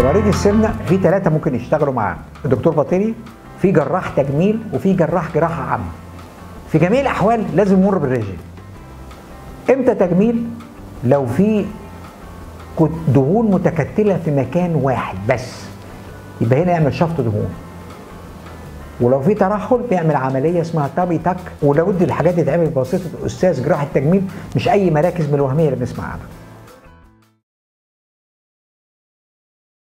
مريض السمنه في ثلاثه ممكن يشتغلوا معاه الدكتور باطني في جراح تجميل وفي جراح جراحه عامه في جميع الاحوال لازم يمر بالرجل امتى تجميل لو في كت- دهون متكتله في مكان واحد بس يبقى هنا يعمل شفط دهون ولو في ترهل بيعمل عمليه اسمها تابي تك ولابد الحاجات دي تتعمل بواسطه استاذ جراحه تجميل مش اي مراكز من الوهميه اللي بنسمع عنها